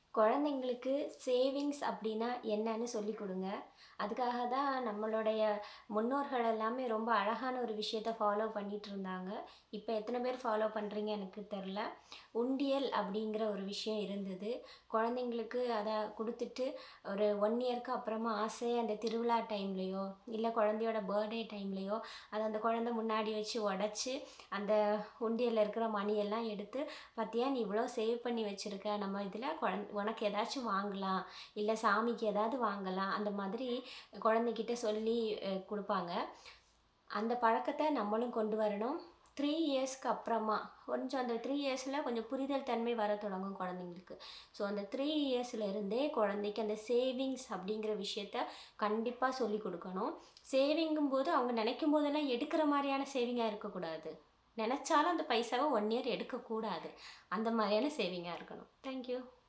குழந்தைங்களுக்கு சேவிங்ஸ் அப்படின்னா என்னன்னு சொல்லி கொடுங்க அதுக்காக தான் நம்மளுடைய முன்னோர்கள் எல்லாமே ரொம்ப அழகான ஒரு விஷயத்த ஃபாலோ பண்ணிட்டு இருந்தாங்க இப்போ எத்தனை பேர் ஃபாலோ பண்ணுறீங்க எனக்கு தெரில உண்டியல் அப்படிங்கிற ஒரு விஷயம் இருந்தது குழந்தைங்களுக்கு அதை கொடுத்துட்டு ஒரு ஒன் இயர்க்கு அப்புறமா ஆசையாக அந்த திருவிழா டைம்லேயோ இல்லை குழந்தையோட பர்த்டே டைம்லேயோ அதை அந்த குழந்தை முன்னாடி வச்சு உடச்சி அந்த உண்டியலில் இருக்கிற மணியெல்லாம் எடுத்து பார்த்தியா நீ இவ்வளோ சேவ் பண்ணி வச்சுருக்க நம்ம இதில் குழந் உனக்கு ஏதாச்சும் வாங்கலாம் இல்லை சாமிக்கு ஏதாவது வாங்கலாம் அந்த மாதிரி குழந்தைகிட்ட சொல்லி அஹ், கொடுப்பாங்க அந்த பழக்கத்தை நம்மளும் கொண்டு வரணும் த்ரீ இயர்ஸ்க்கு அப்புறமா கொஞ்சம் அந்த த்ரீ இயர்ஸில் கொஞ்சம் புரிதல் தன்மை வர தொடங்கும் குழந்தைங்களுக்கு ஸோ அந்த த்ரீ இருந்தே குழந்தைக்கு அந்த சேவிங்ஸ் அப்படிங்கிற விஷயத்த கண்டிப்பாக சொல்லி கொடுக்கணும் சேவிங்கும் போது அவங்க நினைக்கும் போதெல்லாம் எடுக்கிற மாதிரியான சேவிங்காக இருக்கக்கூடாது நினச்சாலும் அந்த பைசாவை ஒன் இயர் எடுக்கக்கூடாது அந்த மாதிரியான சேவிங்காக இருக்கணும் தேங்க்யூ